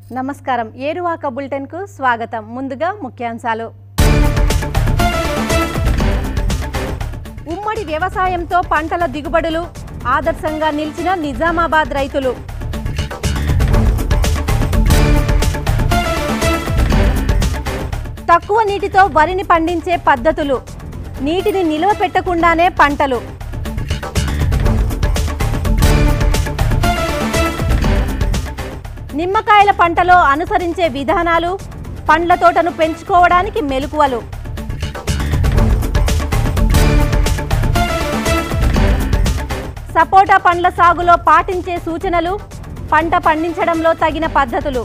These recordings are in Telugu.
నమస్కారం ఏరువాక బులెటిన్కు స్వాగతం ముందుగా ముఖ్యాంశాలు ఉమ్మడి వ్యవసాయంతో పంటల దిగుబడులు ఆదర్శంగా నిలిచిన నిజామాబాద్ రైతులు తక్కువ నీటితో వరిని పండించే పద్ధతులు నీటిని నిల్వ పెట్టకుండానే పంటలు నిమ్మకాయల పంటలో అనుసరించే విధానాలు పండ్ల తోటను పెంచుకోవడానికి మెలకువలు సపోటా పండ్ల సాగులో పాటించే సూచనలు పంట పండించడంలో తగిన పద్ధతులు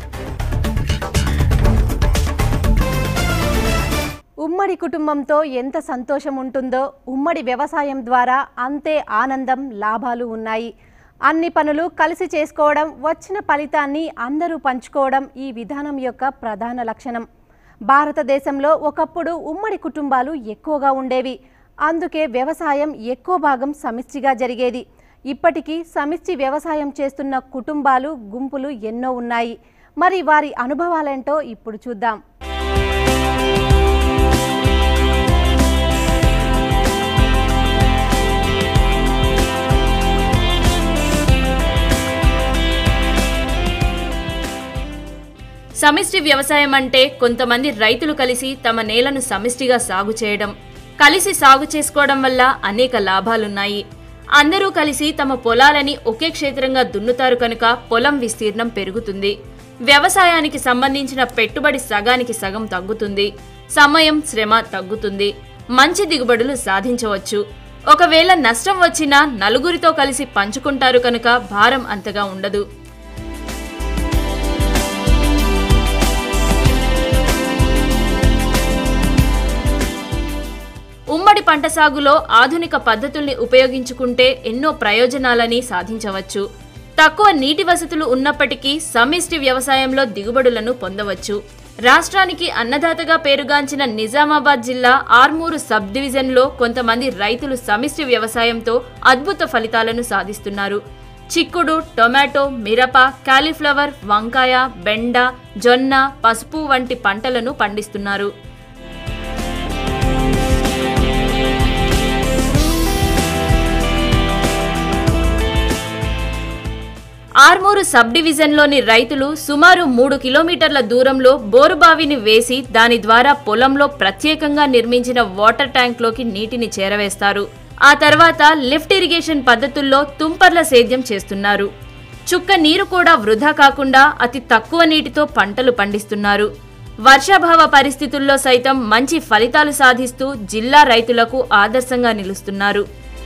ఉమ్మడి కుటుంబంతో ఎంత సంతోషం ఉంటుందో ఉమ్మడి వ్యవసాయం ద్వారా అంతే ఆనందం లాభాలు ఉన్నాయి అన్ని పనులు కలిసి చేసుకోవడం వచ్చిన ఫలితాన్ని అందరూ పంచుకోవడం ఈ విధానం యొక్క ప్రధాన లక్షణం భారతదేశంలో ఒకప్పుడు ఉమ్మడి కుటుంబాలు ఎక్కువగా ఉండేవి అందుకే వ్యవసాయం ఎక్కువ భాగం సమిష్టిగా జరిగేది ఇప్పటికీ సమిష్టి వ్యవసాయం చేస్తున్న కుటుంబాలు గుంపులు ఎన్నో ఉన్నాయి మరి వారి అనుభవాలేంటో ఇప్పుడు చూద్దాం సమిష్టి వ్యవసాయం అంటే కొంతమంది రైతులు కలిసి తమ నేలను సమిష్టిగా సాగు చేయడం కలిసి సాగు చేసుకోవడం వల్ల అనేక లాభాలున్నాయి అందరూ కలిసి తమ పొలాలని ఒకే క్షేత్రంగా దున్నుతారు కనుక పొలం విస్తీర్ణం పెరుగుతుంది వ్యవసాయానికి సంబంధించిన పెట్టుబడి సగానికి సగం తగ్గుతుంది సమయం శ్రమ తగ్గుతుంది మంచి దిగుబడులు సాధించవచ్చు ఒకవేళ నష్టం వచ్చినా నలుగురితో కలిసి పంచుకుంటారు కనుక భారం అంతగా ఉండదు ఉమ్మడి పంట సాగులో ఆధునిక పద్ధతుల్ని ఉపయోగించుకుంటే ఎన్నో ప్రయోజనాలని సాధించవచ్చు తక్కువ నీటి వసతులు ఉన్నప్పటికీ సమిష్టి వ్యవసాయంలో దిగుబడులను పొందవచ్చు రాష్ట్రానికి అన్నదాతగా పేరుగాంచిన నిజామాబాద్ జిల్లా ఆర్మూరు సబ్ డివిజన్లో కొంతమంది రైతులు సమిష్టి వ్యవసాయంతో అద్భుత ఫలితాలను సాధిస్తున్నారు చిక్కుడు టొమాటో మిరప కాలీఫ్లవర్ వంకాయ బెండ జొన్న పసుపు వంటి పంటలను పండిస్తున్నారు ఆర్మూరు సబ్ డివిజన్లోని రైతులు సుమారు మూడు కిలోమీటర్ల దూరంలో బోరుబావిని వేసి దాని ద్వారా పొలంలో ప్రత్యేకంగా నిర్మించిన వాటర్ ట్యాంక్లోకి నీటిని చేరవేస్తారు ఆ తర్వాత లిఫ్ట్ ఇరిగేషన్ పద్ధతుల్లో తుంపర్ల సేద్యం చేస్తున్నారు చుక్క నీరు కూడా వృధా కాకుండా అతి తక్కువ నీటితో పంటలు పండిస్తున్నారు వర్షాభావ పరిస్థితుల్లో సైతం మంచి ఫలితాలు సాధిస్తూ జిల్లా రైతులకు ఆదర్శంగా నిలుస్తున్నారు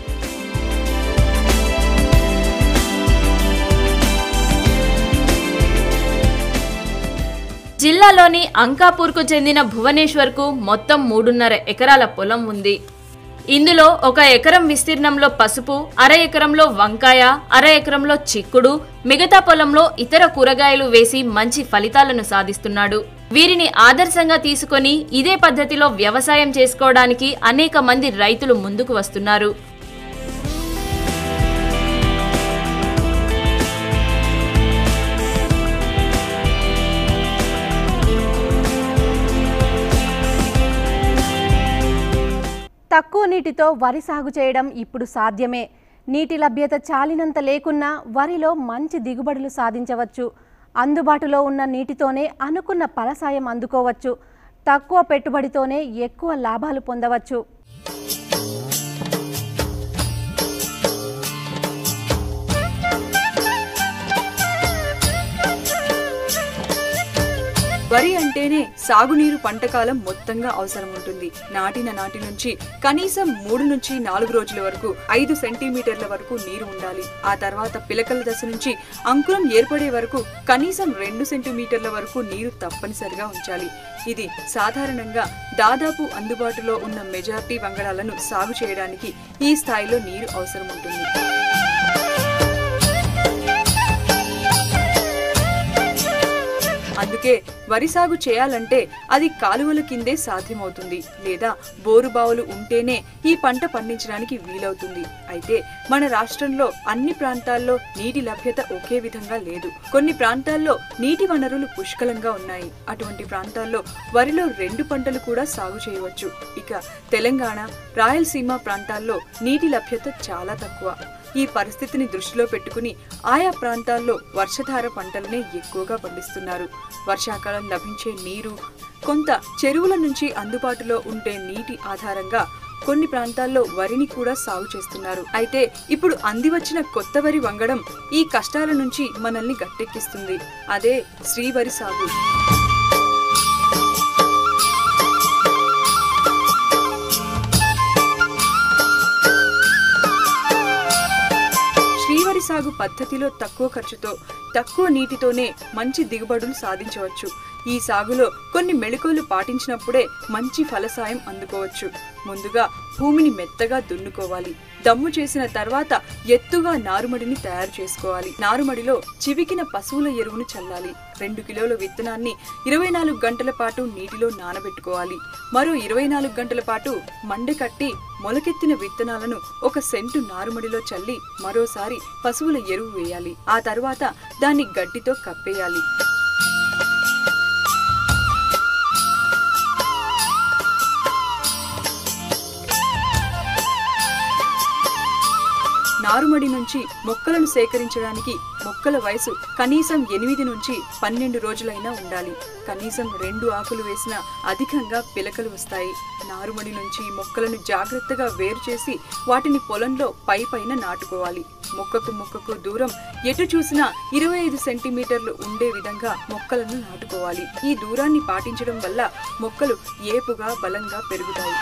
జిల్లాలోని అంకాపూర్కు చెందిన భువనేశ్వర్కు మొత్తం మూడున్నర ఎకరాల పొలం ఉంది ఇందులో ఒక ఎకరం విస్తీర్ణంలో పసుపు అర ఎకరంలో వంకాయ అర ఎకరంలో చిక్కుడు మిగతా పొలంలో ఇతర కూరగాయలు వేసి మంచి ఫలితాలను సాధిస్తున్నాడు వీరిని ఆదర్శంగా తీసుకొని ఇదే పద్ధతిలో వ్యవసాయం చేసుకోవడానికి అనేక మంది రైతులు ముందుకు వస్తున్నారు తక్కువ నీటితో వరి సాగు చేయడం ఇప్పుడు సాధ్యమే నీటి లభ్యత చాలినంత లేకున్నా వరిలో మంచి దిగుబడులు సాధించవచ్చు అందుబాటులో ఉన్న నీటితోనే అనుకున్న ఫలసాయం అందుకోవచ్చు తక్కువ పెట్టుబడితోనే ఎక్కువ లాభాలు పొందవచ్చు వరి అంటేనే సాగునీరు పంటకాలం మొత్తంగా అవసరం ఉంటుంది నాటిన నాటి నుంచి కనీసం మూడు నుంచి నాలుగు రోజుల వరకు ఐదు సెంటీమీటర్ల వరకు నీరు ఉండాలి ఆ తర్వాత పిలకల దశ నుంచి అంకురం ఏర్పడే వరకు కనీసం రెండు సెంటీమీటర్ల వరకు నీరు తప్పనిసరిగా ఉంచాలి ఇది సాధారణంగా దాదాపు అందుబాటులో ఉన్న మెజార్టీ వంగడాలను సాగు చేయడానికి ఈ స్థాయిలో నీరు అవసరం ఉంటుంది అందుకే వరి సాగు చేయాలంటే అది కాలువల కిందే సాధ్యమవుతుంది లేదా బోరు బావులు ఉంటేనే ఈ పంట పండించడానికి వీలవుతుంది అయితే మన రాష్ట్రంలో అన్ని ప్రాంతాల్లో నీటి లభ్యత ఒకే విధంగా లేదు కొన్ని ప్రాంతాల్లో నీటి వనరులు పుష్కలంగా ఉన్నాయి అటువంటి ప్రాంతాల్లో వరిలో రెండు పంటలు కూడా సాగు చేయవచ్చు ఇక తెలంగాణ రాయలసీమ ప్రాంతాల్లో నీటి లభ్యత చాలా తక్కువ ఈ పరిస్థితిని దృష్టిలో పెట్టుకుని ఆయా ప్రాంతాల్లో వర్షధార పంటలనే ఎక్కువగా పండిస్తున్నారు వర్షాకాలం లభించే నీరు కొంత చెరువుల నుంచి అందుబాటులో ఉండే నీటి ఆధారంగా కొన్ని ప్రాంతాల్లో వరిని కూడా సాగు చేస్తున్నారు అయితే ఇప్పుడు అందివచ్చిన కొత్త వరి వంగడం ఈ కష్టాల నుంచి మనల్ని గట్టెక్కిస్తుంది అదే శ్రీవరి సాగు శ్రీవరి సాగు పద్ధతిలో తక్కువ ఖర్చుతో తక్కువ నీటితోనే మంచి దిగుబడులు సాధించవచ్చు ఈ సాగులో కొన్ని మెళుకువలు పాటించినప్పుడే మంచి ఫలసాయం అందుకోవచ్చు ముందుగా భూమిని మెత్తగా దున్నుకోవాలి దమ్ము చేసిన తర్వాత ఎత్తుగా నారుమడిని తయారు చేసుకోవాలి నారుమడిలో చివికిన పశువుల ఎరువును చల్లాలి రెండు కిలోల విత్తనాన్ని ఇరవై నాలుగు గంటల పాటు నీటిలో నానబెట్టుకోవాలి మరో ఇరవై నాలుగు గంటల పాటు మండి కట్టి మొలకెత్తిన విత్తనాలను ఒక సెంటు నారుమడిలో చల్లి మరోసారి పశువుల ఎరువు వేయాలి ఆ తర్వాత దాన్ని గడ్డితో కప్పేయాలి నారుమడి నుంచి మొక్కలను సేకరించడానికి మొక్కల వయసు కనీసం ఎనిమిది నుంచి పన్నెండు రోజులైనా ఉండాలి కనీసం రెండు ఆకులు వేసిన అధికంగా పిలకలు వస్తాయి నారుమడి నుంచి మొక్కలను జాగ్రత్తగా వేరు చేసి వాటిని పొలంలో పై పైన నాటుకోవాలి మొక్కకు మొక్కకు దూరం ఎటు చూసినా ఇరవై ఐదు సెంటీమీటర్లు ఉండే విధంగా మొక్కలను నాటుకోవాలి ఈ దూరాన్ని పాటించడం వల్ల మొక్కలు ఏపుగా బలంగా పెరుగుతాయి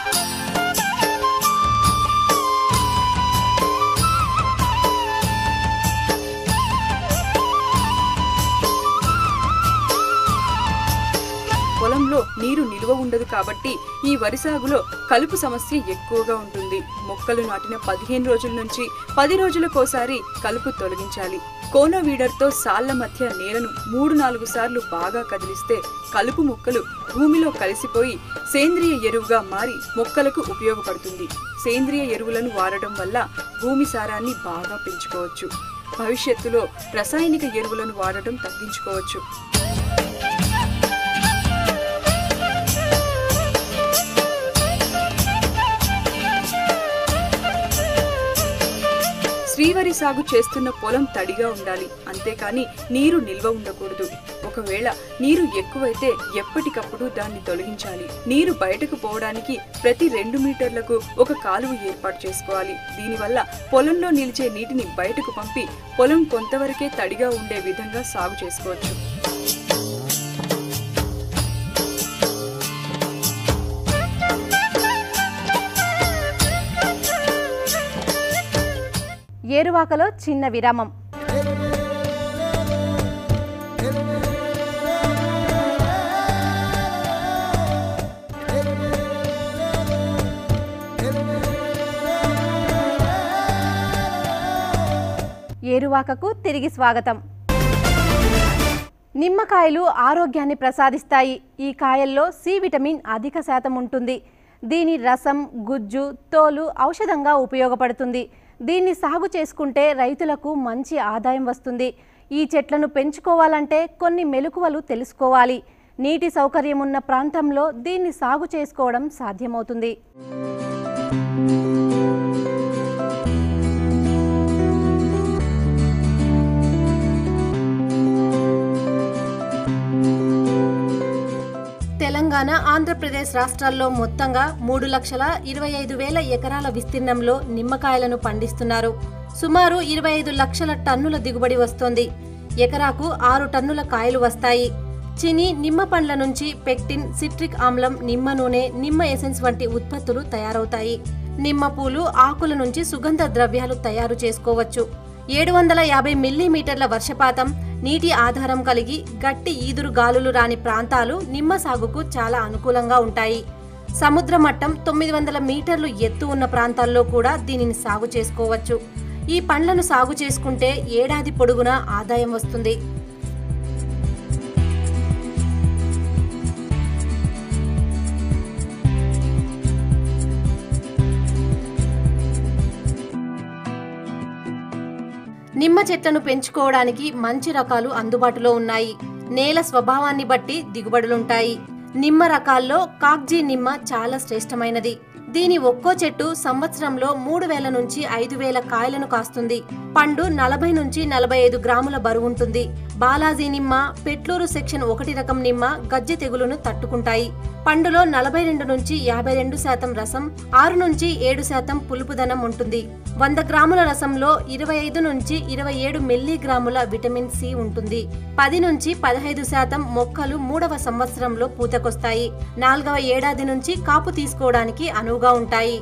పొలంలో నీరు నిలువ ఉండదు కాబట్టి ఈ వరి సాగులో కలుపు సమస్య ఎక్కువగా ఉంటుంది మొక్కలు నాటిన పదిహేను రోజుల నుంచి పది రోజులకోసారి కలుపు తొలగించాలి కోనో వీడర్తో సాళ్ల మధ్య నేలను మూడు నాలుగు సార్లు బాగా కదిలిస్తే కలుపు మొక్కలు భూమిలో కలిసిపోయి సేంద్రియ ఎరువుగా మారి మొక్కలకు ఉపయోగపడుతుంది సేంద్రియ ఎరువులను వాడటం వల్ల భూమి సారాన్ని బాగా పెంచుకోవచ్చు భవిష్యత్తులో రసాయనిక ఎరువులను వాడటం తగ్గించుకోవచ్చు శ్రీవరి సాగు చేస్తున్న పొలం తడిగా ఉండాలి అంతేకాని నీరు నిల్వ ఉండకూడదు ఒకవేళ నీరు ఎక్కువైతే ఎప్పటికప్పుడు దాన్ని తొలగించాలి నీరు బయటకు పోవడానికి ప్రతి రెండు మీటర్లకు ఒక కాలువ ఏర్పాటు చేసుకోవాలి దీనివల్ల పొలంలో నిలిచే నీటిని బయటకు పంపి పొలం కొంతవరకే తడిగా ఉండే విధంగా సాగు చేసుకోవచ్చు ఏరువాకలో చిన్న విరామం ఏరువాకకు తిరిగి స్వాగతం నిమ్మకాయలు ఆరోగ్యాన్ని ప్రసాదిస్తాయి ఈ కాయల్లో సి విటమిన్ అధిక శాతం ఉంటుంది దీని రసం గుజ్జు తోలు ఔషధంగా ఉపయోగపడుతుంది దీన్ని సాగు చేసుకుంటే రైతులకు మంచి ఆదాయం వస్తుంది ఈ చెట్లను పెంచుకోవాలంటే కొన్ని మెలకువలు తెలుసుకోవాలి నీటి సౌకర్యం ఉన్న ప్రాంతంలో దీన్ని సాగు చేసుకోవడం సాధ్యమవుతుంది తెలంగాణ ఆంధ్రప్రదేశ్ రాష్ట్రాల్లో మొత్తంగా మూడు లక్షల ఇరవై ఐదు వేల ఎకరాల విస్తీర్ణంలో నిమ్మకాయలను పండిస్తున్నారు సుమారు ఇరవై ఐదు లక్షల టన్నుల దిగుబడి వస్తోంది ఎకరాకు ఆరు టన్నుల కాయలు వస్తాయి చిని నిమ్మ పండ్ల నుంచి పెక్టిన్ సిట్రిక్ ఆమ్లం నిమ్మ నూనె నిమ్మ ఎసెన్స్ వంటి ఉత్పత్తులు తయారవుతాయి నిమ్మ పూలు ఆకుల నుంచి సుగంధ ద్రవ్యాలు తయారు చేసుకోవచ్చు ఏడు వందల యాభై మిల్లీమీటర్ల వర్షపాతం నీటి ఆధారం కలిగి గట్టి ఈదురు గాలులు రాని ప్రాంతాలు నిమ్మ సాగుకు చాలా అనుకూలంగా ఉంటాయి సముద్ర మట్టం తొమ్మిది వందల మీటర్లు ఎత్తు ఉన్న ప్రాంతాల్లో కూడా దీనిని సాగు చేసుకోవచ్చు ఈ పండ్లను సాగు చేసుకుంటే ఏడాది పొడుగునా ఆదాయం వస్తుంది నిమ్మ చెట్లను పెంచుకోవడానికి మంచి రకాలు అందుబాటులో ఉన్నాయి నేల స్వభావాన్ని బట్టి దిగుబడులుంటాయి నిమ్మ రకాల్లో కాగ్జీ నిమ్మ చాలా శ్రేష్టమైనది దీని ఒక్కో చెట్టు సంవత్సరంలో మూడు వేల నుంచి ఐదు వేల కాయలను కాస్తుంది పండు నలభై నుంచి నలభై ఐదు గ్రాముల బరువుంటుంది బాలాజీ నిమ్మ పెట్లూరు సెక్షన్ ఒకటి రకం నిమ్మ గజ్జె తెగులును తట్టుకుంటాయి పండులో నలభై రెండు నుంచి యాభై రెండు శాతం రసం ఆరు నుంచి ఏడు శాతం పులుపుదనం ఉంటుంది వంద గ్రాముల రసంలో ఇరవై ఐదు నుంచి ఇరవై ఏడు మిల్లీగ్రాముల విటమిన్ సి ఉంటుంది పది నుంచి పదహైదు శాతం మొక్కలు మూడవ సంవత్సరంలో పూతకొస్తాయి నాలుగవ ఏడాది నుంచి కాపు తీసుకోవడానికి అనువుగా ఉంటాయి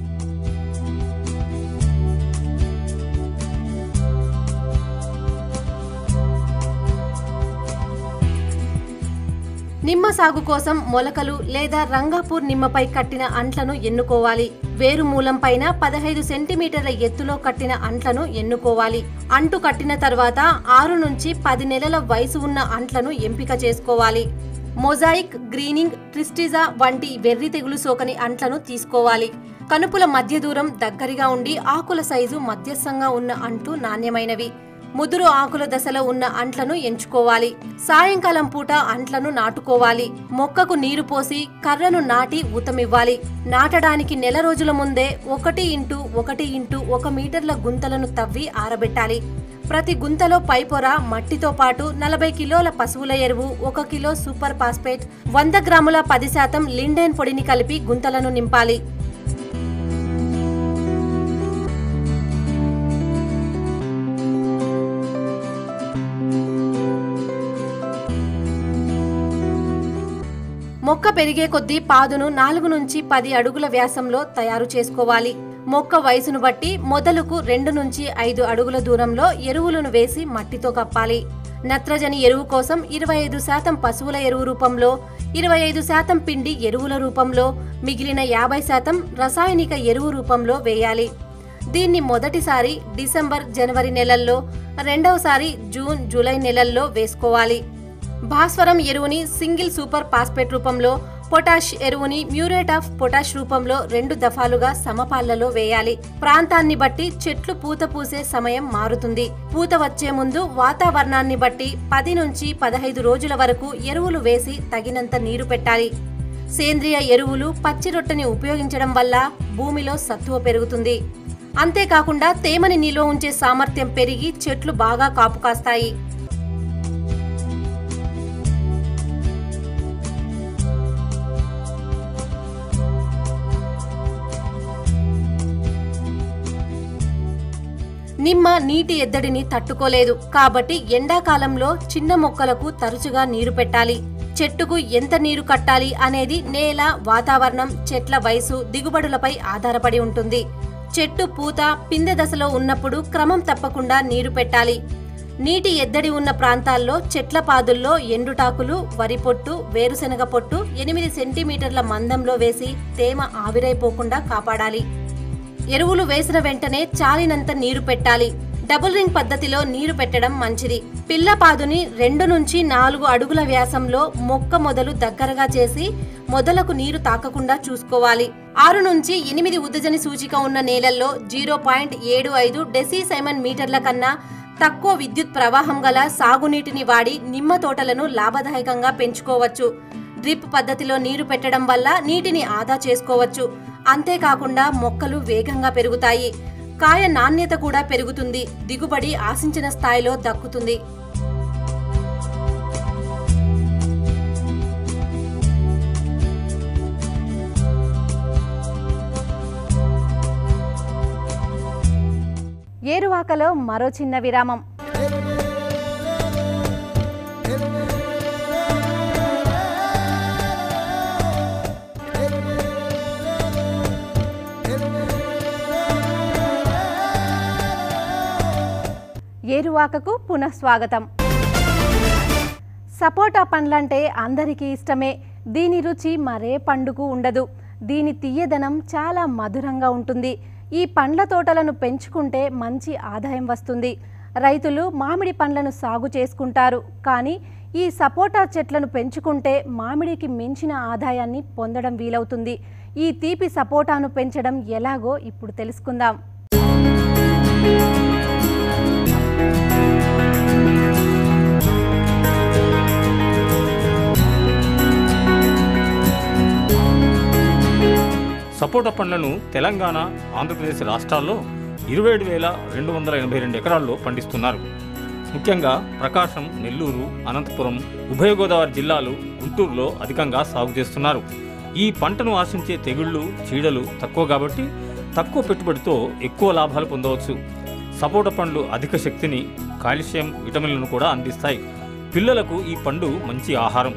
నిమ్మ సాగు కోసం మొలకలు లేదా రంగాపూర్ నిమ్మపై కట్టిన అంట్లను ఎన్నుకోవాలి వేరు మూలం పైన పదహైదు సెంటీమీటర్ల ఎత్తులో కట్టిన అంట్లను ఎన్నుకోవాలి అంటు కట్టిన తర్వాత ఆరు నుంచి పది నెలల వయసు ఉన్న అంట్లను ఎంపిక చేసుకోవాలి మొజాయిక్ గ్రీనింగ్ ట్రిస్టిజా వంటి వెర్రి తెగులు సోకని అంట్లను తీసుకోవాలి కనుపుల మధ్య దూరం దగ్గరగా ఉండి ఆకుల సైజు మధ్యస్థంగా ఉన్న అంటు నాణ్యమైనవి ముదురు ఆకుల దశలో ఉన్న అంట్లను ఎంచుకోవాలి సాయంకాలం పూట అంట్లను నాటుకోవాలి మొక్కకు నీరు పోసి కర్రను నాటి ఊతమివ్వాలి నాటడానికి నెల రోజుల ముందే ఒకటి ఇంటూ ఒకటి ఇంటూ ఒక మీటర్ల గుంతలను తవ్వి ఆరబెట్టాలి ప్రతి గుంతలో పైపొర మట్టితో పాటు నలభై కిలోల పశువుల ఎరువు ఒక కిలో సూపర్ ఫాస్ఫేట్ వంద గ్రాముల పది శాతం లిండెన్ పొడిని కలిపి గుంతలను నింపాలి మొక్క పెరిగే కొద్దీ పాదును నాలుగు నుంచి పది అడుగుల వ్యాసంలో తయారు చేసుకోవాలి మొక్క వయసును బట్టి మొదలుకు రెండు నుంచి ఐదు అడుగుల దూరంలో ఎరువులను వేసి మట్టితో కప్పాలి నత్రజని ఎరువు కోసం ఇరవై ఐదు శాతం పశువుల ఎరువు రూపంలో ఇరవై ఐదు శాతం పిండి ఎరువుల రూపంలో మిగిలిన యాభై శాతం రసాయనిక ఎరువు రూపంలో వేయాలి దీన్ని మొదటిసారి డిసెంబర్ జనవరి నెలల్లో రెండవసారి జూన్ జూలై నెలల్లో వేసుకోవాలి భాస్వరం ఎరువుని సింగిల్ సూపర్ ఫాస్ఫేట్ రూపంలో పొటాష్ ఎరువుని మ్యూరేట్ ఆఫ్ పొటాష్ రూపంలో రెండు దఫాలుగా సమపాళ్లలో వేయాలి ప్రాంతాన్ని బట్టి చెట్లు పూత పూసే సమయం మారుతుంది పూత వచ్చే ముందు వాతావరణాన్ని బట్టి పది నుంచి పదహైదు రోజుల వరకు ఎరువులు వేసి తగినంత నీరు పెట్టాలి సేంద్రియ ఎరువులు పచ్చి రొట్టెని ఉపయోగించడం వల్ల భూమిలో సత్తువ పెరుగుతుంది అంతేకాకుండా తేమని నిల్వ ఉంచే సామర్థ్యం పెరిగి చెట్లు బాగా కాపు కాస్తాయి నిమ్మ నీటి ఎద్దడిని తట్టుకోలేదు కాబట్టి ఎండాకాలంలో చిన్న మొక్కలకు తరచుగా నీరు పెట్టాలి చెట్టుకు ఎంత నీరు కట్టాలి అనేది నేల వాతావరణం చెట్ల వయసు దిగుబడులపై ఆధారపడి ఉంటుంది చెట్టు పూత పిందె దశలో ఉన్నప్పుడు క్రమం తప్పకుండా నీరు పెట్టాలి నీటి ఎద్దడి ఉన్న ప్రాంతాల్లో చెట్ల పాదుల్లో ఎండుటాకులు వరి పొట్టు వేరుశనగ పొట్టు ఎనిమిది సెంటీమీటర్ల మందంలో వేసి తేమ ఆవిరైపోకుండా కాపాడాలి ఎరువులు వేసిన వెంటనే చాలినంత నీరు పెట్టాలి డబుల్ రింగ్ పద్ధతిలో నీరు పెట్టడం మంచిది పిల్లపాదుని రెండు నుంచి నాలుగు అడుగుల వ్యాసంలో మొక్క మొదలు దగ్గరగా చేసి మొదలకు నీరు తాకకుండా చూసుకోవాలి ఆరు నుంచి ఎనిమిది ఉద్దజని సూచిక ఉన్న నేలల్లో జీరో పాయింట్ ఏడు ఐదు డెసిసైమన్ మీటర్ల కన్నా తక్కువ విద్యుత్ ప్రవాహం గల సాగునీటిని వాడి నిమ్మ తోటలను లాభదాయకంగా పెంచుకోవచ్చు డ్రిప్ పద్ధతిలో నీరు పెట్టడం వల్ల నీటిని ఆదా చేసుకోవచ్చు అంతేకాకుండా మొక్కలు వేగంగా పెరుగుతాయి కాయ నాణ్యత కూడా పెరుగుతుంది దిగుబడి ఆశించిన స్థాయిలో దక్కుతుంది ఏరువాకలో మరో చిన్న విరామం ఏరువాకకు పునఃస్వాగతం సపోటా పండ్లంటే అందరికీ ఇష్టమే దీని రుచి మరే పండుకు ఉండదు దీని తీయదనం చాలా మధురంగా ఉంటుంది ఈ పండ్ల తోటలను పెంచుకుంటే మంచి ఆదాయం వస్తుంది రైతులు మామిడి పండ్లను సాగు చేసుకుంటారు కానీ ఈ సపోటా చెట్లను పెంచుకుంటే మామిడికి మించిన ఆదాయాన్ని పొందడం వీలవుతుంది ఈ తీపి సపోటాను పెంచడం ఎలాగో ఇప్పుడు తెలుసుకుందాం సపోటా పండ్లను తెలంగాణ ఆంధ్రప్రదేశ్ రాష్ట్రాల్లో ఇరవై ఏడు వేల రెండు వందల ఎనభై రెండు ఎకరాల్లో పండిస్తున్నారు ముఖ్యంగా ప్రకాశం నెల్లూరు అనంతపురం ఉభయ గోదావరి జిల్లాలు గుంటూరులో అధికంగా సాగు చేస్తున్నారు ఈ పంటను ఆశించే తెగుళ్ళు చీడలు తక్కువ కాబట్టి తక్కువ పెట్టుబడితో ఎక్కువ లాభాలు పొందవచ్చు సపోటా పండ్లు అధిక శక్తిని కాల్షియం విటమిన్లను కూడా అందిస్తాయి పిల్లలకు ఈ పండు మంచి ఆహారం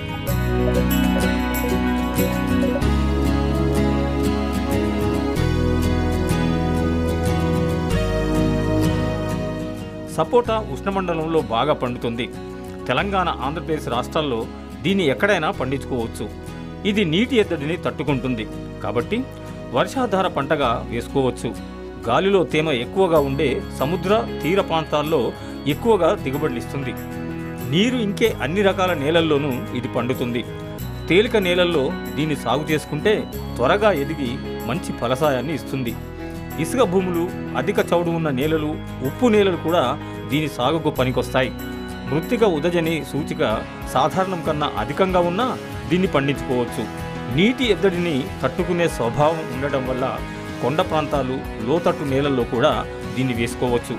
సపోటా ఉష్ణమండలంలో బాగా పండుతుంది తెలంగాణ ఆంధ్రప్రదేశ్ రాష్ట్రాల్లో దీన్ని ఎక్కడైనా పండించుకోవచ్చు ఇది నీటి ఎద్దడిని తట్టుకుంటుంది కాబట్టి వర్షాధార పంటగా వేసుకోవచ్చు గాలిలో తేమ ఎక్కువగా ఉండే సముద్ర తీర ప్రాంతాల్లో ఎక్కువగా దిగుబడినిస్తుంది నీరు ఇంకే అన్ని రకాల నేలల్లోనూ ఇది పండుతుంది తేలిక నేలల్లో దీన్ని సాగు చేసుకుంటే త్వరగా ఎదిగి మంచి ఫలసాయాన్ని ఇస్తుంది ఇసుక భూములు అధిక చౌడు ఉన్న నేలలు ఉప్పు నేలలు కూడా దీని సాగుకు పనికొస్తాయి మృత్తిక ఉదజని సూచిక సాధారణం కన్నా అధికంగా ఉన్నా దీన్ని పండించుకోవచ్చు నీటి ఎద్దడిని తట్టుకునే స్వభావం ఉండటం వల్ల కొండ ప్రాంతాలు లోతట్టు నేలల్లో కూడా దీన్ని వేసుకోవచ్చు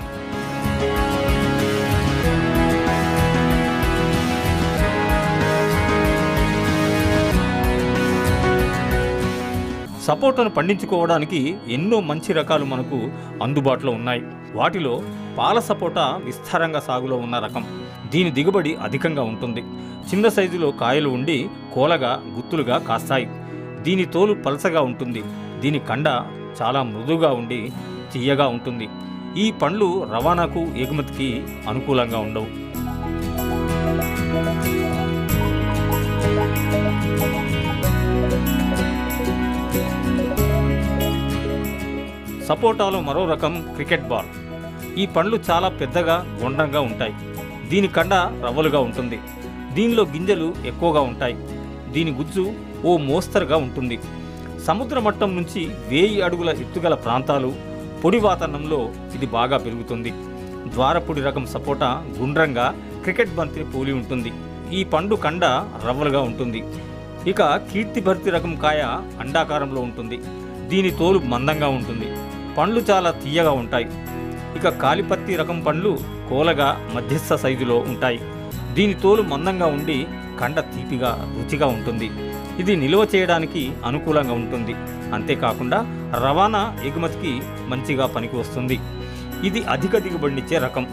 సపోటాను పండించుకోవడానికి ఎన్నో మంచి రకాలు మనకు అందుబాటులో ఉన్నాయి వాటిలో పాల సపోటా విస్తారంగా సాగులో ఉన్న రకం దీని దిగుబడి అధికంగా ఉంటుంది చిన్న సైజులో కాయలు ఉండి కోలగా గుత్తులుగా కాస్తాయి దీని తోలు పలసగా ఉంటుంది దీని కండ చాలా మృదువుగా ఉండి తీయగా ఉంటుంది ఈ పండ్లు రవాణాకు ఎగుమతికి అనుకూలంగా ఉండవు సపోటాలో మరో రకం క్రికెట్ బాల్ ఈ పండ్లు చాలా పెద్దగా గుండ్రంగా ఉంటాయి దీని కండ రవ్వలుగా ఉంటుంది దీనిలో గింజలు ఎక్కువగా ఉంటాయి దీని గుజ్జు ఓ మోస్తరుగా ఉంటుంది సముద్ర మట్టం నుంచి వేయి అడుగుల ఎత్తుగల ప్రాంతాలు పొడి వాతావరణంలో ఇది బాగా పెరుగుతుంది ద్వారపుడి రకం సపోటా గుండ్రంగా క్రికెట్ బంతిని పోలి ఉంటుంది ఈ పండు కండ రవ్వలుగా ఉంటుంది ఇక కీర్తిభర్తి రకం కాయ అండాకారంలో ఉంటుంది దీని తోలు మందంగా ఉంటుంది పండ్లు చాలా తీయగా ఉంటాయి ఇక కాలిపత్తి రకం పండ్లు కోలగా మధ్యస్థ సైజులో ఉంటాయి దీని తోలు మందంగా ఉండి కండ తీపిగా రుచిగా ఉంటుంది ఇది నిల్వ చేయడానికి అనుకూలంగా ఉంటుంది అంతేకాకుండా రవాణా ఎగుమతికి మంచిగా పనికి వస్తుంది ఇది అధిక దిగుబడినిచ్చే రకం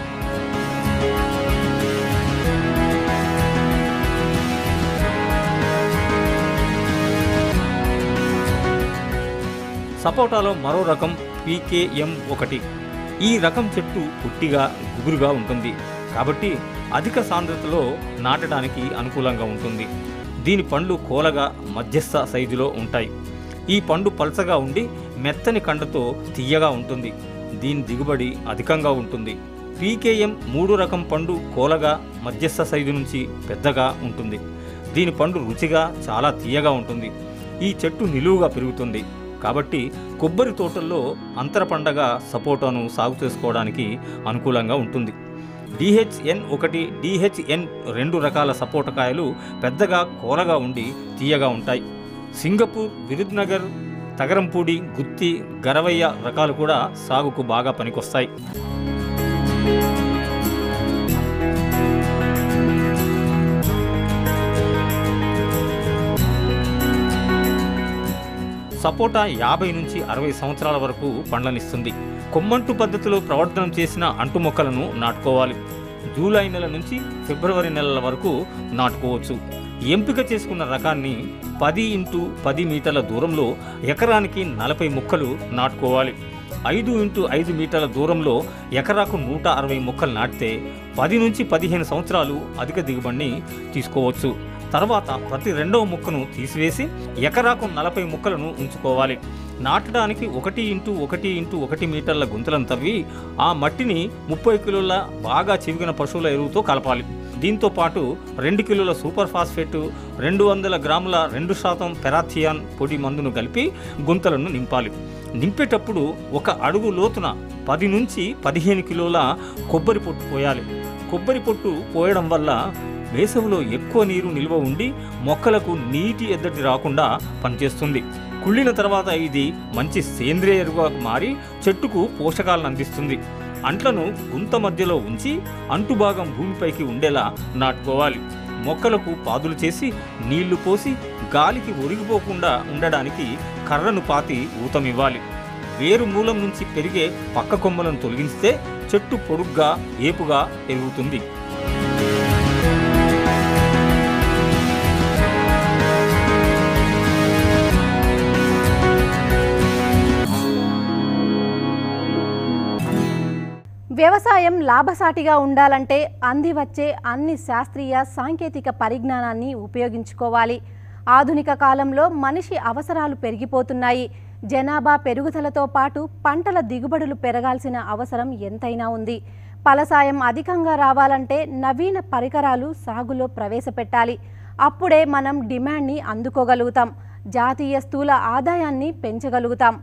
సపోటాలో మరో రకం పీకేఎం ఒకటి ఈ రకం చెట్టు పుట్టిగా గుబురుగా ఉంటుంది కాబట్టి అధిక సాంద్రతలో నాటడానికి అనుకూలంగా ఉంటుంది దీని పండ్లు కోలగా మధ్యస్థ సైజులో ఉంటాయి ఈ పండు పల్చగా ఉండి మెత్తని కండతో తీయగా ఉంటుంది దీని దిగుబడి అధికంగా ఉంటుంది పీకేఎం మూడు రకం పండు కోలగా మధ్యస్థ సైజు నుంచి పెద్దగా ఉంటుంది దీని పండు రుచిగా చాలా తీయగా ఉంటుంది ఈ చెట్టు నిలువుగా పెరుగుతుంది కాబట్టి కొబ్బరి తోటల్లో అంతర పండగ సపోటాను సాగు చేసుకోవడానికి అనుకూలంగా ఉంటుంది డిహెచ్ఎన్ ఒకటి డిహెచ్ఎన్ రెండు రకాల సపోటకాయలు పెద్దగా కోలగా ఉండి తీయగా ఉంటాయి సింగపూర్ విరుద్నగర్ తగరంపూడి గుత్తి గరవయ్య రకాలు కూడా సాగుకు బాగా పనికొస్తాయి సపోటా యాభై నుంచి అరవై సంవత్సరాల వరకు పండ్లనిస్తుంది కొమ్మంటు పద్ధతిలో ప్రవర్తనం చేసిన అంటు మొక్కలను నాటుకోవాలి జూలై నెల నుంచి ఫిబ్రవరి నెలల వరకు నాటుకోవచ్చు ఎంపిక చేసుకున్న రకాన్ని పది ఇంటూ పది మీటర్ల దూరంలో ఎకరానికి నలభై మొక్కలు నాటుకోవాలి ఐదు ఇంటూ ఐదు మీటర్ల దూరంలో ఎకరాకు నూట అరవై మొక్కలు నాటితే పది నుంచి పదిహేను సంవత్సరాలు అధిక దిగుబడిని తీసుకోవచ్చు తర్వాత ప్రతి రెండవ మొక్కను తీసివేసి ఎకరాకు నలభై మొక్కలను ఉంచుకోవాలి నాటడానికి ఒకటి ఇంటూ ఒకటి ఇంటూ ఒకటి మీటర్ల గుంతలను తవ్వి ఆ మట్టిని ముప్పై కిలోల బాగా చివిగిన పశువుల ఎరువుతో కలపాలి దీంతో పాటు రెండు కిలోల సూపర్ ఫాస్ఫేట్ రెండు వందల గ్రాముల రెండు శాతం పెరాథియాన్ పొడి మందును కలిపి గుంతలను నింపాలి నింపేటప్పుడు ఒక అడుగు లోతున పది నుంచి పదిహేను కిలోల కొబ్బరి పొట్టు పోయాలి కొబ్బరి పొట్టు పోయడం వల్ల వేసవిలో ఎక్కువ నీరు నిల్వ ఉండి మొక్కలకు నీటి ఎద్దడి రాకుండా పనిచేస్తుంది కుళ్ళిన తర్వాత ఇది మంచి సేంద్రియ ఎరువుగా మారి చెట్టుకు పోషకాలను అందిస్తుంది అంట్లను గుంత మధ్యలో ఉంచి అంటు భాగం భూమిపైకి ఉండేలా నాటుకోవాలి మొక్కలకు పాదులు చేసి నీళ్లు పోసి గాలికి ఒరిగిపోకుండా ఉండడానికి కర్రను పాతి ఊతమివ్వాలి వేరు మూలం నుంచి పెరిగే పక్క కొమ్మలను తొలగిస్తే చెట్టు పొడుగ్గా ఏపుగా పెరుగుతుంది వ్యవసాయం లాభసాటిగా ఉండాలంటే అంది వచ్చే అన్ని శాస్త్రీయ సాంకేతిక పరిజ్ఞానాన్ని ఉపయోగించుకోవాలి ఆధునిక కాలంలో మనిషి అవసరాలు పెరిగిపోతున్నాయి జనాభా పెరుగుదలతో పాటు పంటల దిగుబడులు పెరగాల్సిన అవసరం ఎంతైనా ఉంది ఫలసాయం అధికంగా రావాలంటే నవీన పరికరాలు సాగులో ప్రవేశపెట్టాలి అప్పుడే మనం డిమాండ్ని అందుకోగలుగుతాం జాతీయ స్థూల ఆదాయాన్ని పెంచగలుగుతాం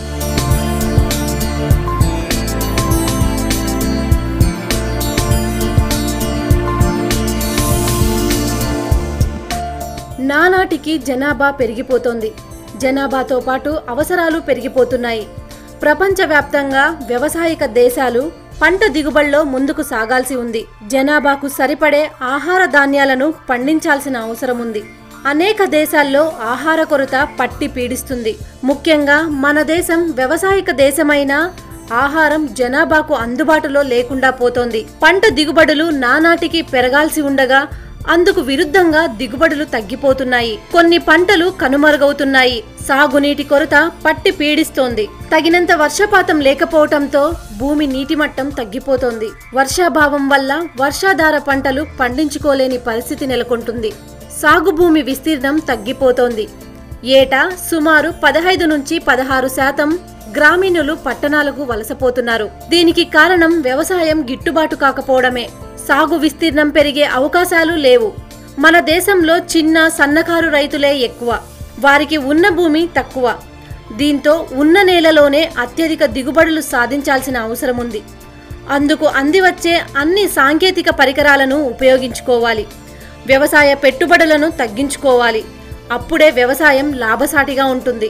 నానాటికి జనాభా పెరిగిపోతోంది జనాభాతో పాటు అవసరాలు పెరిగిపోతున్నాయి ప్రపంచవ్యాప్తంగా వ్యవసాయక దేశాలు పంట దిగుబడిలో ముందుకు సాగాల్సి ఉంది జనాభాకు సరిపడే ఆహార ధాన్యాలను పండించాల్సిన అవసరం ఉంది అనేక దేశాల్లో ఆహార కొరత పట్టి పీడిస్తుంది ముఖ్యంగా మన దేశం వ్యవసాయక దేశమైన ఆహారం జనాభాకు అందుబాటులో లేకుండా పోతోంది పంట దిగుబడులు నానాటికి పెరగాల్సి ఉండగా అందుకు విరుద్ధంగా దిగుబడులు తగ్గిపోతున్నాయి కొన్ని పంటలు కనుమరుగవుతున్నాయి సాగునీటి కొరత పట్టి పీడిస్తోంది తగినంత వర్షపాతం లేకపోవటంతో భూమి నీటి మట్టం తగ్గిపోతోంది వర్షాభావం వల్ల వర్షాధార పంటలు పండించుకోలేని పరిస్థితి నెలకొంటుంది సాగు భూమి విస్తీర్ణం తగ్గిపోతోంది ఏటా సుమారు పదహైదు నుంచి పదహారు శాతం గ్రామీణులు పట్టణాలకు వలసపోతున్నారు దీనికి కారణం వ్యవసాయం గిట్టుబాటు కాకపోవడమే సాగు విస్తీర్ణం పెరిగే అవకాశాలు లేవు మన దేశంలో చిన్న సన్నకారు రైతులే ఎక్కువ వారికి ఉన్న భూమి తక్కువ దీంతో ఉన్న నేలలోనే అత్యధిక దిగుబడులు సాధించాల్సిన అవసరం ఉంది అందుకు అందివచ్చే అన్ని సాంకేతిక పరికరాలను ఉపయోగించుకోవాలి వ్యవసాయ పెట్టుబడులను తగ్గించుకోవాలి అప్పుడే వ్యవసాయం లాభసాటిగా ఉంటుంది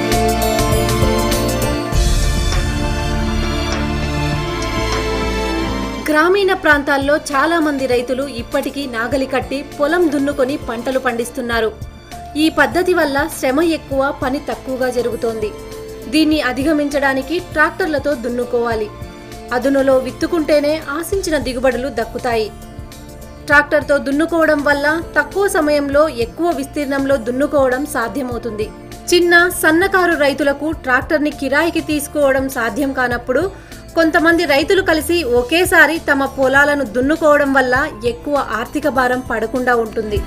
గ్రామీణ ప్రాంతాల్లో చాలా మంది రైతులు ఇప్పటికీ నాగలి కట్టి పొలం దున్నుకొని పంటలు పండిస్తున్నారు ఈ పద్ధతి వల్ల శ్రమ ఎక్కువ పని తక్కువగా జరుగుతోంది దీన్ని అధిగమించడానికి ట్రాక్టర్లతో దున్నుకోవాలి అదునులో విత్తుకుంటేనే ఆశించిన దిగుబడులు దక్కుతాయి ట్రాక్టర్తో దున్నుకోవడం వల్ల తక్కువ సమయంలో ఎక్కువ విస్తీర్ణంలో దున్నుకోవడం సాధ్యమవుతుంది చిన్న సన్నకారు రైతులకు ట్రాక్టర్ని కిరాయికి తీసుకోవడం సాధ్యం కానప్పుడు కొంతమంది రైతులు కలిసి ఒకేసారి తమ పొలాలను దున్నుకోవడం వల్ల ఎక్కువ ఆర్థిక భారం పడకుండా ఉంటుంది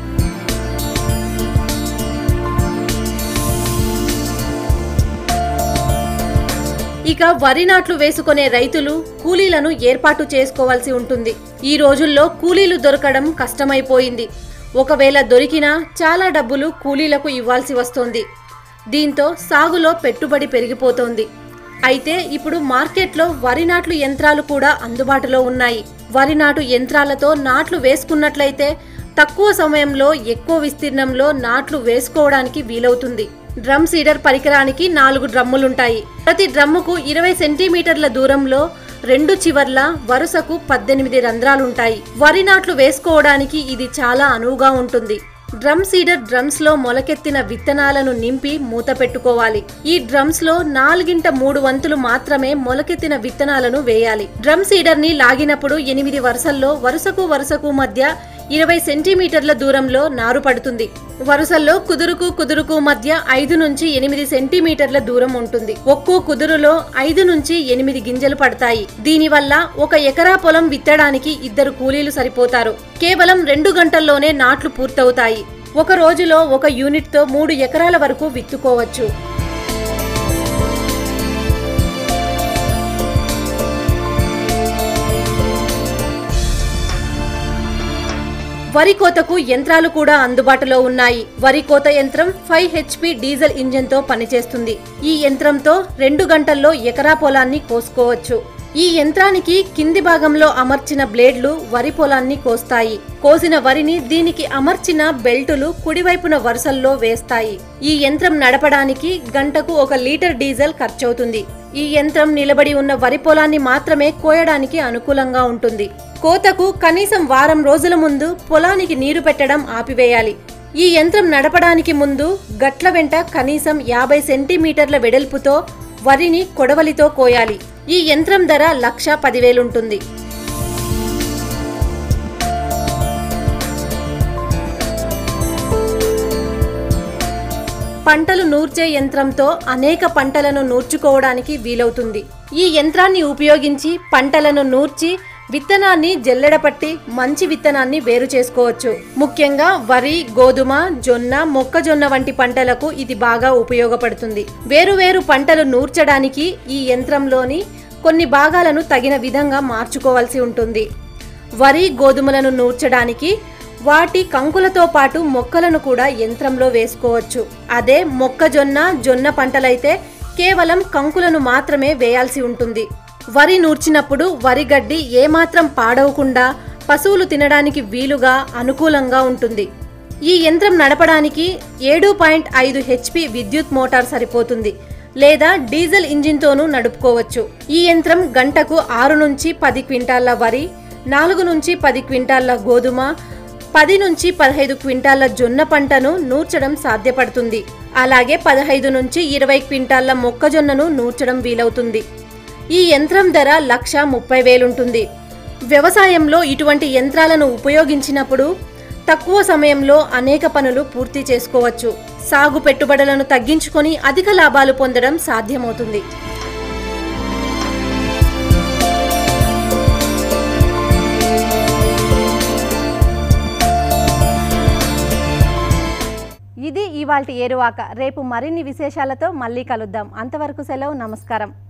ఇక వరి నాట్లు వేసుకునే రైతులు కూలీలను ఏర్పాటు చేసుకోవాల్సి ఉంటుంది ఈ రోజుల్లో కూలీలు దొరకడం కష్టమైపోయింది ఒకవేళ దొరికినా చాలా డబ్బులు కూలీలకు ఇవ్వాల్సి వస్తోంది దీంతో సాగులో పెట్టుబడి పెరిగిపోతోంది అయితే ఇప్పుడు మార్కెట్లో వరి నాట్లు యంత్రాలు కూడా అందుబాటులో ఉన్నాయి వరి నాటు యంత్రాలతో నాట్లు వేసుకున్నట్లయితే తక్కువ సమయంలో ఎక్కువ విస్తీర్ణంలో నాట్లు వేసుకోవడానికి వీలవుతుంది డ్రమ్ సీడర్ పరికరానికి నాలుగు డ్రమ్ములుంటాయి ప్రతి డ్రమ్ముకు ఇరవై సెంటీమీటర్ల దూరంలో రెండు చివర్ల వరుసకు పద్దెనిమిది రంధ్రాలుంటాయి వరి నాట్లు వేసుకోవడానికి ఇది చాలా అనువుగా ఉంటుంది డ్రమ్ సీడర్ డ్రమ్స్ లో మొలకెత్తిన విత్తనాలను నింపి మూత పెట్టుకోవాలి ఈ డ్రమ్స్ లో నాలుగింట మూడు వంతులు మాత్రమే మొలకెత్తిన విత్తనాలను వేయాలి డ్రమ్ సీడర్ ని లాగినప్పుడు ఎనిమిది వరుసల్లో వరుసకు వరుసకు మధ్య ఇరవై సెంటీమీటర్ల దూరంలో నారు పడుతుంది వరుసల్లో కుదురుకు కుదురుకు మధ్య ఐదు నుంచి ఎనిమిది సెంటీమీటర్ల దూరం ఉంటుంది ఒక్కో కుదురులో ఐదు నుంచి ఎనిమిది గింజలు పడతాయి దీనివల్ల ఒక ఎకరా పొలం విత్తడానికి ఇద్దరు కూలీలు సరిపోతారు కేవలం రెండు గంటల్లోనే నాట్లు పూర్తవుతాయి ఒక రోజులో ఒక యూనిట్తో మూడు ఎకరాల వరకు విత్తుకోవచ్చు వరి కోతకు యంత్రాలు కూడా అందుబాటులో ఉన్నాయి వరి కోత యంత్రం ఫైవ్ హెచ్పి డీజిల్ ఇంజన్ తో పనిచేస్తుంది ఈ యంత్రంతో రెండు గంటల్లో ఎకరా పొలాన్ని కోసుకోవచ్చు ఈ యంత్రానికి కింది భాగంలో అమర్చిన బ్లేడ్లు వరి పొలాన్ని కోస్తాయి కోసిన వరిని దీనికి అమర్చిన బెల్టులు కుడివైపున వరుసల్లో వేస్తాయి ఈ యంత్రం నడపడానికి గంటకు ఒక లీటర్ డీజిల్ ఖర్చవుతుంది ఈ యంత్రం నిలబడి ఉన్న వరి పొలాన్ని మాత్రమే కోయడానికి అనుకూలంగా ఉంటుంది కోతకు కనీసం వారం రోజుల ముందు పొలానికి నీరు పెట్టడం ఆపివేయాలి ఈ యంత్రం నడపడానికి ముందు గట్ల వెంట కనీసం యాభై సెంటీమీటర్ల వెడల్పుతో వరిని కొడవలితో కోయాలి ఈ యంత్రం ధర లక్ష పదివేలుంటుంది పంటలు నూర్చే యంత్రంతో అనేక పంటలను నూర్చుకోవడానికి వీలవుతుంది ఈ యంత్రాన్ని ఉపయోగించి పంటలను నూర్చి విత్తనాన్ని జల్లెడపట్టి మంచి విత్తనాన్ని వేరు చేసుకోవచ్చు ముఖ్యంగా వరి గోధుమ జొన్న మొక్కజొన్న వంటి పంటలకు ఇది బాగా ఉపయోగపడుతుంది వేరువేరు పంటలు నూర్చడానికి ఈ యంత్రంలోని కొన్ని భాగాలను తగిన విధంగా మార్చుకోవాల్సి ఉంటుంది వరి గోధుమలను నూర్చడానికి వాటి కంకులతో పాటు మొక్కలను కూడా యంత్రంలో వేసుకోవచ్చు అదే మొక్కజొన్న జొన్న పంటలైతే కేవలం కంకులను మాత్రమే వేయాల్సి ఉంటుంది వరి నూర్చినప్పుడు వరి గడ్డి ఏమాత్రం పాడవకుండా పశువులు తినడానికి వీలుగా అనుకూలంగా ఉంటుంది ఈ యంత్రం నడపడానికి ఏడు పాయింట్ ఐదు హెచ్పి విద్యుత్ మోటార్ సరిపోతుంది లేదా డీజిల్ ఇంజిన్తోనూ నడుపుకోవచ్చు ఈ యంత్రం గంటకు ఆరు నుంచి పది క్వింటాళ్ల వరి నాలుగు నుంచి పది క్వింటాళ్ల గోధుమ పది నుంచి పదహైదు క్వింటాళ్ల జొన్న పంటను నూర్చడం సాధ్యపడుతుంది అలాగే పదహైదు నుంచి ఇరవై క్వింటాళ్ల మొక్కజొన్నను నూర్చడం వీలవుతుంది ఈ యంత్రం ధర లక్ష ముప్పై వేలుంటుంది వ్యవసాయంలో ఇటువంటి యంత్రాలను ఉపయోగించినప్పుడు తక్కువ సమయంలో అనేక పనులు పూర్తి చేసుకోవచ్చు సాగు పెట్టుబడులను తగ్గించుకొని అధిక లాభాలు పొందడం సాధ్యమవుతుంది ఇది ఇవాల్టి ఏరువాక రేపు మరిన్ని విశేషాలతో మళ్ళీ కలుద్దాం అంతవరకు సెలవు నమస్కారం